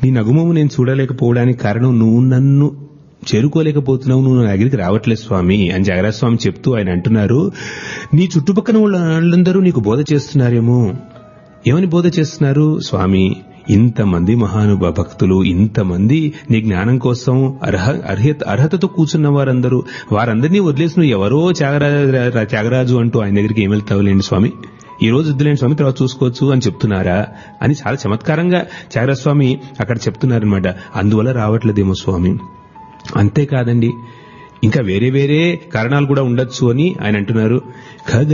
నీ నగుమము నేను చూడలేకపోవడానికి కారణం నువ్వు నన్ను చేరుకోలేకపోతున్నావు నువ్వు నా దగ్గరికి రావట్లేదు స్వామి అని జగరాజ్ స్వామి చెప్తూ ఆయన అంటున్నారు నీ చుట్టుపక్కల వాళ్ళందరూ నీకు బోధ చేస్తున్నారేమో ఏమని బోధ చేస్తున్నారు స్వామి ఇంతమంది మహానుభ భక్తులు ఇంతమంది నీ జ్ఞానం కోసం అర్హ అర్హత అర్హతతో కూర్చున్న వారందరూ వారందరినీ వదిలేసి నువ్వు ఎవరో త్యాగరాజు త్యాగరాజు అంటూ ఆయన దగ్గరికి ఏమి వెళ్తావులేండి స్వామి ఈ రోజు వద్దులేండి స్వామి తర్వాత చూసుకోవచ్చు అని చెప్తున్నారా అని చాలా చమత్కారంగా త్యాగరాజ స్వామి అక్కడ చెప్తున్నారనమాట అందువల్ల రావట్లేదేమో స్వామి అంతేకాదండి ఇంకా వేరే వేరే కారణాలు కూడా ఉండొచ్చు అని ఆయన అంటున్నారు ఖగ